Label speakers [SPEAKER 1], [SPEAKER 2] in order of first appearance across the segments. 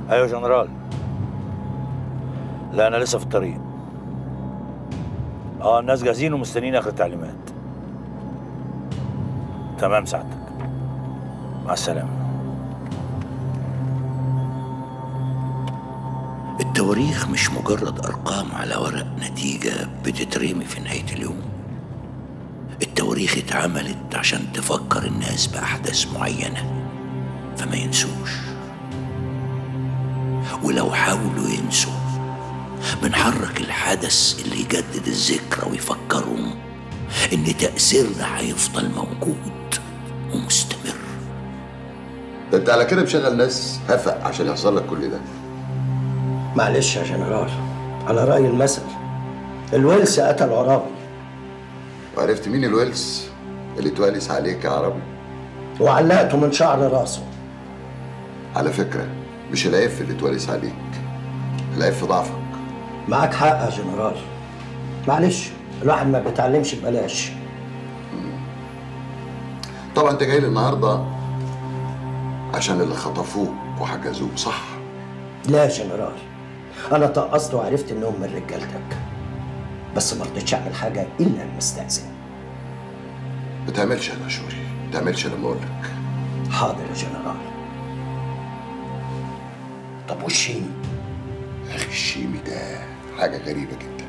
[SPEAKER 1] ايوه يا جنرال لا انا لسه في الطريق اه الناس جاهزين ومستنيين اخر التعليمات تمام سعادتك مع السلامه
[SPEAKER 2] التواريخ مش مجرد أرقام على ورق نتيجة بتترمي في نهاية اليوم التواريخ اتعملت عشان تفكر الناس بأحداث معينة فما ينسوش ولو حاولوا ينسوا بنحرك الحدث اللي يجدد الذكرى ويفكرهم إن تأثيرنا هيفضل موجود ومستمر
[SPEAKER 3] ده انت على كده مشغل ناس هفق عشان يحصل لك كل ده
[SPEAKER 4] معلش يا جنرال على رأي المثل الويلس قتل عرابي
[SPEAKER 3] وعرفت مين الويلز اللي توالس عليك يا عربي
[SPEAKER 4] وعلقته من شعر راسه
[SPEAKER 3] على فكرة مش العيب في اللي توالس عليك العيب في ضعفك
[SPEAKER 4] معاك حق يا جنرال معلش الواحد ما بيتعلمش ببلاش
[SPEAKER 3] طبعا انت جاي لي النهارده عشان اللي خطفوك وحجزوك صح
[SPEAKER 4] لا يا جنرال انا طقست وعرفت انهم من رجالتك بس ما رضيتش اعمل حاجه الا المستأذن
[SPEAKER 3] ما تعملش انا شوري ما تعملش لما اقول لك
[SPEAKER 4] حاضر يا جنرال طب والشيم
[SPEAKER 3] يا اخي الشيمي ده حاجه غريبه جدا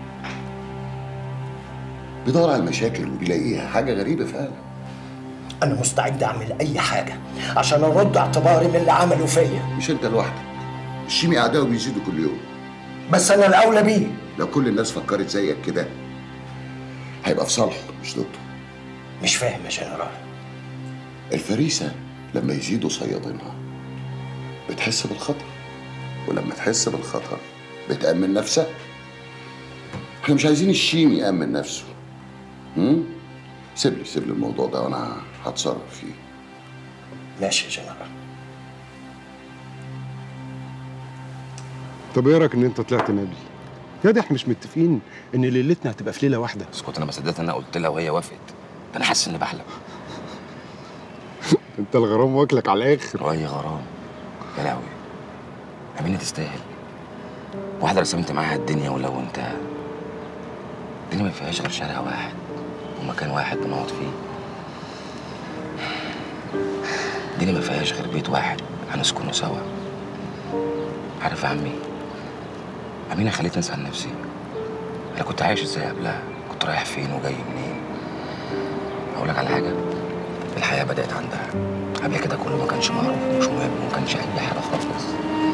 [SPEAKER 3] بيدور على المشاكل وبيلاقيها حاجه غريبه فعلا
[SPEAKER 4] انا مستعد اعمل اي حاجه عشان ارد اعتباري من اللي عملوا فيا
[SPEAKER 3] مش انت لوحدك الشيمي اعدائه بيزيدوا كل يوم
[SPEAKER 4] بس انا الاولى بيه
[SPEAKER 3] لو كل الناس فكرت زيك كده هيبقى في صالحه مش ضده
[SPEAKER 4] مش فاهم يا جنرال
[SPEAKER 3] الفريسة لما يزيدوا صيادينها بتحس بالخطر ولما تحس بالخطر بتأمن نفسها احنا مش عايزين الشيم يأمن نفسه هم؟ سيب لي سيب لي الموضوع ده وانا هتصرف فيه
[SPEAKER 4] ماشي يا جنرال
[SPEAKER 5] طب ايه رايك ان انت طلعت نبي يا دي احنا مش متفقين ان ليلتنا هتبقى في ليله واحده
[SPEAKER 6] اسكت انا ما صدقت ان انا قلت لها وهي وافقت ده انا حاسس اني بحلم
[SPEAKER 5] انت الغرام واكلك على الاخر
[SPEAKER 6] واي غرام يا لهوي امينه تستاهل واحده رسمت معاها الدنيا ولو انت الدنيا ما فيهاش غير شارع واحد ومكان واحد بنقعد فيه الدنيا ما فيهاش غير بيت واحد هنسكنه سوا عارف يا عمي أمينة خلتني أسأل نفسي أنا كنت عايش إزاي قبلها؟ كنت رايح فين وجاي منين؟ أقول لك على حاجة الحياة بدأت عندها قبل كده كله ما كانش معروف ومش مهم وما كانش أي حاجة خالص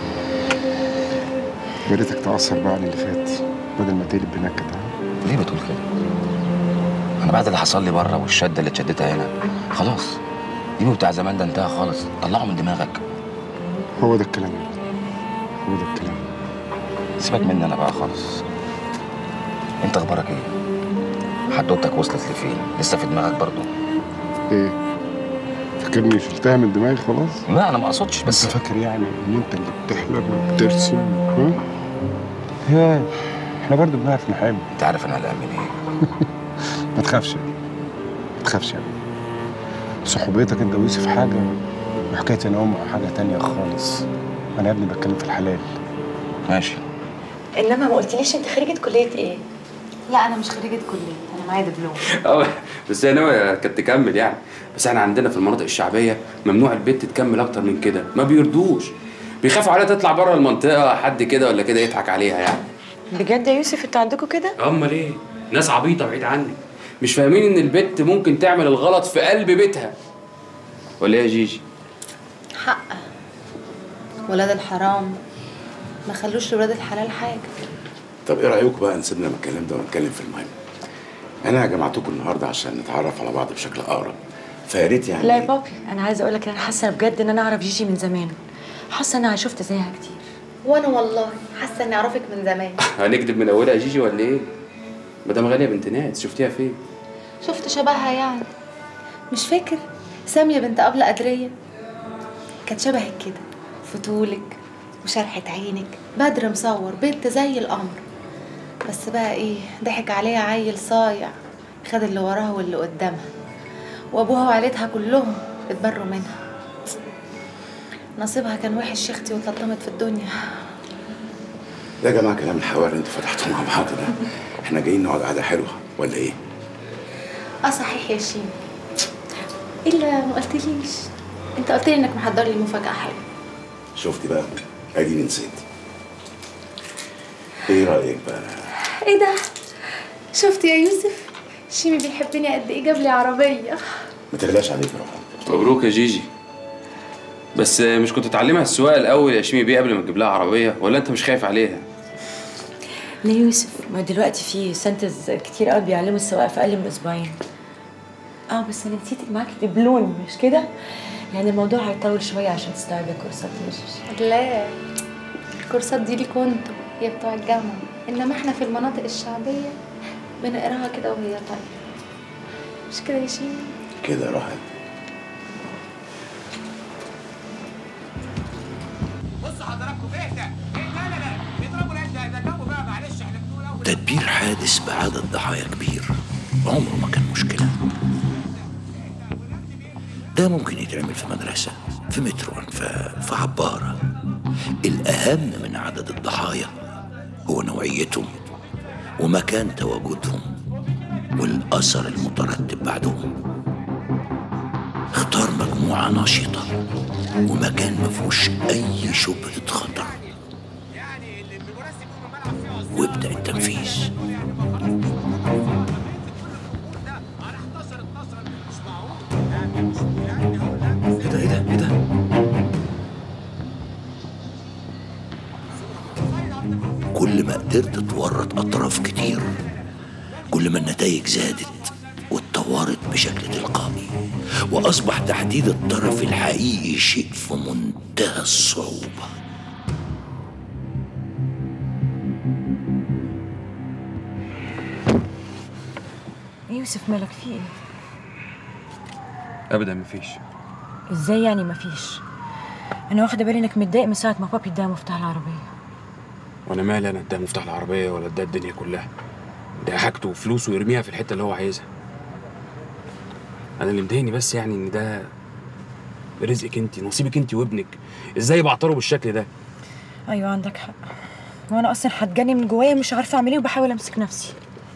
[SPEAKER 5] يا ريتك تأثر بقى عن اللي فات بدل ما تقلب بنكد ها؟
[SPEAKER 6] ليه بتقول كده؟ أنا بعد اللي حصل لي بره والشدة اللي اتشدتها هنا خلاص ديمو بتاع زمان ده انتهى خالص طلعه من دماغك
[SPEAKER 5] هو ده الكلام يا ابني. هو ده الكلام
[SPEAKER 6] سيبك مني أنا بقى خالص أنت أخبارك إيه؟ حدوتك وصلت لفين؟ لسه في دماغك برضو؟
[SPEAKER 5] ايه فاكرني شلتها من دماغي خلاص
[SPEAKER 6] لا أنا ما أقصدش
[SPEAKER 5] بس
[SPEAKER 6] بس
[SPEAKER 5] فاكر يعني ان انت اللي بتحلم وبترسم ها يا احنا برضو بنعرف نحب
[SPEAKER 6] أنت عارف أنا قلقان من إيه؟
[SPEAKER 5] ما تخافش يا ابني. ما تخافش يا ابني. صحوبيتك انت ويوسف حاجه وحكايه انا وام حاجه تانية خالص انا يا ابني بتكلم في الحلال
[SPEAKER 6] ماشي
[SPEAKER 7] انما ما قلتليش انت خريجه كليه ايه
[SPEAKER 8] لا انا مش خريجه كليه انا معايا دبلوم
[SPEAKER 9] اه بس هي ناوية كانت تكمل يعني بس احنا عندنا في المناطق الشعبيه ممنوع البنت تكمل اكتر من كده ما بيرضوش بيخافوا عليها تطلع بره المنطقه حد كده ولا كده يضحك عليها يعني
[SPEAKER 7] بجد يا يوسف انتوا عندكم كده
[SPEAKER 9] امال ايه ناس عبيطه بعيد عني مش فاهمين ان البنت ممكن تعمل الغلط في قلب بيتها ولا ايه يا جيجي
[SPEAKER 8] حق ولاد الحرام ما خلوش لولاد الحلال حاجه
[SPEAKER 10] طب ايه رايكم بقى نسيبنا من الكلام ده ونتكلم في المهم انا جمعتكم النهارده عشان نتعرف على بعض بشكل اقرب فيا ريت يعني
[SPEAKER 7] لا يا بابي انا عايزه اقول لك انا حاسه بجد ان انا اعرف جيجي من زمان حاسه ان انا شفت زيها كتير
[SPEAKER 8] وانا والله حاسه اني اعرفك من زمان
[SPEAKER 9] هنكذب من اولها يا جيجي ولا ايه مدام غاليه بنت ناس شفتيها فين
[SPEAKER 8] شفت شبهها يعني مش فاكر ساميه بنت ابله قدريه كانت شبهك كده في طولك وشرحة عينك بدر مصور بنت زي القمر بس بقى ايه ضحك عليها عيل صايع خد اللي وراها واللي قدامها وابوها وعيلتها كلهم اتبروا منها نصيبها كان وحش يا اختي واتلطمت في الدنيا
[SPEAKER 10] يا جماعه كلام الحوار اللي انتوا فتحتوه مع بعض ده احنا جايين نقعد قعده حلوه ولا ايه؟
[SPEAKER 8] اه صحيح يا شيم الا ما قلتليش انت قلت لي انك محضر لي مفاجاه حلوه
[SPEAKER 10] شفتي بقى اديني نسيت ايه رايك بقى؟
[SPEAKER 8] ايه ده شفت يا يوسف شيمي بيحبني قد ايه جاب لي عربيه
[SPEAKER 10] ما تغلاش عليك يا روحان
[SPEAKER 9] مبروك يا جيجي بس مش كنت تعلمها السواقه الاول يا شيمي بيه قبل ما تجيب لها عربيه ولا انت مش خايف عليها
[SPEAKER 7] ليه يوسف ما دلوقتي في سنتز كتير قوي بيعلموا السواقه في اقل من اسبوعين اه بس انا نسيت معاك دبلون مش كده يعني الموضوع هيطول شويه عشان تستوعبي كورسات مش
[SPEAKER 8] لا الكورسات دي ليكوا انتوا يا بتوع الجامعه انما احنا في المناطق الشعبيه بنقراها كده وهي طايره مش كده يا شيمي
[SPEAKER 10] كده يا روحان
[SPEAKER 11] بصوا حضراتكم اهدى ايه لا لا لا بيضربوا العده ده جابوا بقى معلش احنا بنقول اول
[SPEAKER 2] تدبير حادث بعدد ضحايا كبير عمره ما كان مشكلة ده ممكن يتعمل في مدرسة في مترو في, في عبارة الأهم من عدد الضحايا هو نوعيتهم ومكان تواجدهم والأثر المترتب بعدهم اختار مجموعة نشطة ومكان مفهوش أي شبهة خطر وابدأ التنفيذ
[SPEAKER 6] ايه ده ايه ده ايه ده
[SPEAKER 2] كل ما قدرت تورط أطراف كتير كل ما النتائج زادت واتطورت بشكل تلقائي وأصبح تحديد الطرف الحقيقي شيء في منتهى الصعوبة
[SPEAKER 7] يوسف مالك في ايه
[SPEAKER 9] ابدا مفيش
[SPEAKER 7] ازاي يعني مفيش انا واخده بالي انك متضايق من ساعه ما بابي اداها مفتاح العربيه
[SPEAKER 9] وانا مالي انا اداه مفتاح العربيه ولا اداه الدنيا كلها ده حاجته وفلوسه يرميها في الحته اللي هو عايزها انا اللي مضايقني بس يعني ان ده رزقك انت نصيبك انت وابنك ازاي بعطره بالشكل ده
[SPEAKER 7] ايوه عندك حق وانا اصلا هتجنن من جوايا مش عارفه اعمل ايه وبحاول امسك نفسي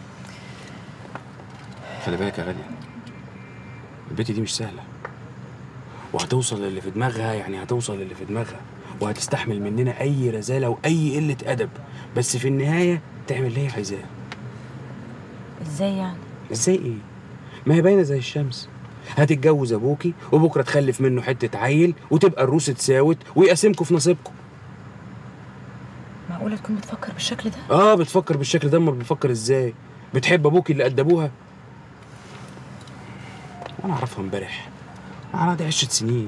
[SPEAKER 9] خلي بالك يا غاليه البت دي مش سهله وهتوصل للي في دماغها يعني هتوصل للي في دماغها وهتستحمل مننا اي رزاله واي قله ادب بس في النهايه تعمل اللي هي عايزاه
[SPEAKER 7] ازاي يعني
[SPEAKER 9] ازاي ايه ما هي باينه زي الشمس هتتجوز ابوكي وبكره تخلف منه حته عيل وتبقى الروس اتساوت ويقاسمكوا في نصيبكم
[SPEAKER 7] معقوله تكون بتفكر بالشكل ده
[SPEAKER 9] اه بتفكر بالشكل ده امال بتفكر ازاي بتحب ابوكي اللي ادبوها انا اعرفها امبارح انا دي عشت سنين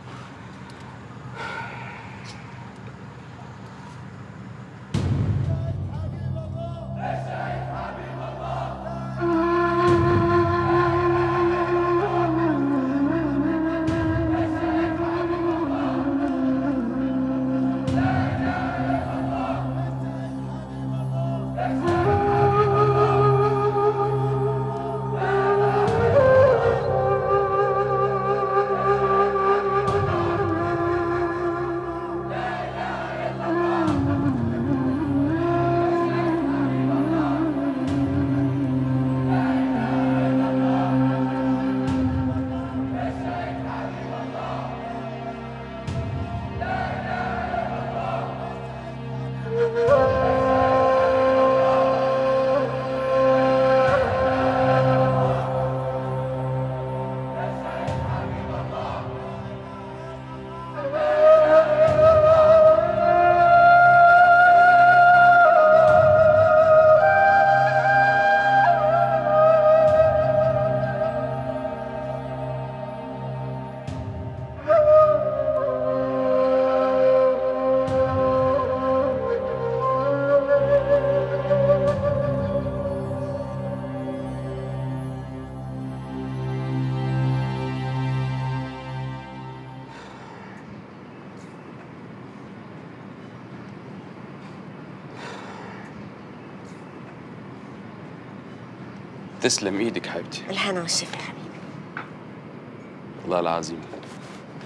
[SPEAKER 9] تسلم ايدك حبيبتي
[SPEAKER 12] الهنا والشفا يا حبيبي
[SPEAKER 9] والله العظيم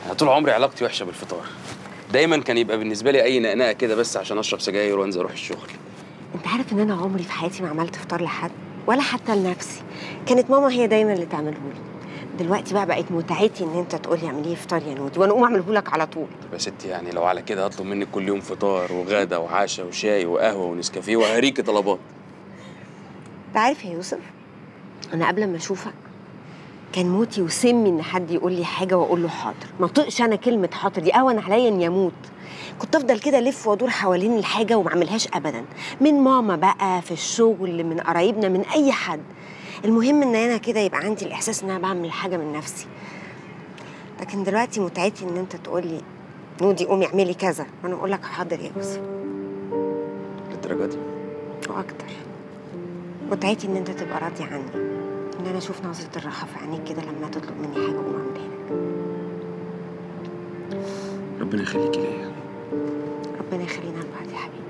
[SPEAKER 9] انا طول عمري علاقتي وحشه بالفطار دايما كان يبقى بالنسبه لي اي نقنقه كده بس عشان اشرب سجاير وانزل اروح الشغل
[SPEAKER 12] انت عارف ان انا عمري في حياتي ما عملت فطار لحد ولا حتى لنفسي كانت ماما هي دايما اللي تعمله لي دلوقتي بقى بقت متعتي ان انت تقول لي اعملي لي فطار يا نودي وانا اقوم اعمله لك على طول
[SPEAKER 9] طب يا ستي يعني لو على كده هطلب منك كل يوم فطار وغدا وعشاء وشاي وقهوه ونسكافيه وهريكي طلبات
[SPEAKER 12] انت عارف يا يوسف انا قبل ما اشوفك كان موتي وسمي ان حد يقول لي حاجه واقول له حاضر ما طقش انا كلمه حاضر دي اهون عليا اني اموت كنت افضل كده الف وادور حوالين الحاجه وما اعملهاش ابدا من ماما بقى في الشغل من قرايبنا من اي حد المهم ان انا كده يبقى عندي الاحساس ان انا بعمل حاجه من نفسي لكن دلوقتي متعتي ان انت تقول لي نودي قومي اعملي كذا وانا اقول لك حاضر يا يوسف
[SPEAKER 9] للدرجه دي
[SPEAKER 12] واكتر متعتي ان انت تبقى راضي عني ان انا اشوف نظره الراحه في عينيك كده لما تطلب مني حاجه واقوم اعملها لك
[SPEAKER 9] ربنا يخليكي ليا
[SPEAKER 12] ربنا يخلينا لبعض يا حبيبي